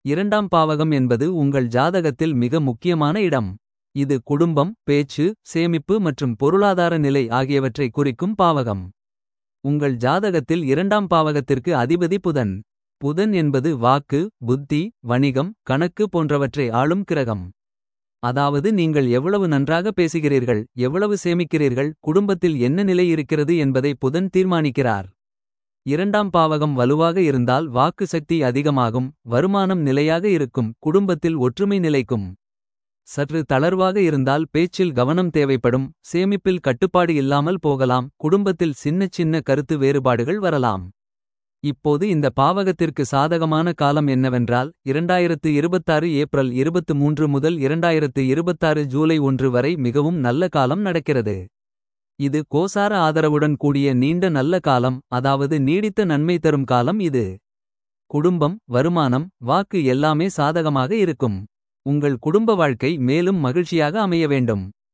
இரண்டாம் பாவகம் என்பது உங்கள் ஜாதகத்தில் மிக முக்கியமான இடம். இது குடும்பம் பேச்சு சேமிப்பு மற்றும் பொருளாதார நிலை ஆகியவற்றை குறிக்கும் பாவகம். உங்கள் ஜாதகத்தில் இரண்டாம் பாவகத்திற்கு அதிபதி புதன். புதன் என்பது வாக்கு புத்தி வணிகம் கணக்கு போன்றவற்றை ஆளும் கிரகம். அதாவது நீங்கள் எவ்வளவு நன்றாக பேசுகிறீர்கள் எவ்வளவு சேமிக்கிறீர்கள் குடும்பத்தில் என்ன நிலை இருக்கிறது என்பதை புதன் தீர்மானிக்கிறார். இரண்டாம் பாவகம் வலுவாக இருந்தால் வாக்கு சக்தி அதிகமாகும் வருமானம் நிலையாக இருக்கும் குடும்பத்தில் ஒற்றுமை நிலைக்கும். சற்று தளர்வாக இருந்தால் பேச்சில் கவனம் தேவைப்படும் சேமிப்பில் கட்டுப்பாடு இல்லாமல் போகலாம் குடும்பத்தில் சின்னச் சின்ன கருத்து வேறுபாடுகள் வரலாம். இப்போது இந்த பாவகத்திற்கு சாதகமான காலம் என்னவென்றால் 2026 ஏப்ரல் 23 முதல் 2026 ஜூலை 1 வரை மிகவும் நல்ல காலம் நடக்கிறது. இது கோசார ஆதரவுடன் கூடிய நீண்ட நல்ல காலம் அதாவது நீடித்த நன்மை தரும் காலம் இது. குடும்பம் வருமானம் வாக்கு எல்லாமே சாதகமாக இருக்கும். உங்கள் குடும்ப வாழ்க்கை மேலும் மகிழ்ச்சியாக அமைய வேண்டும்.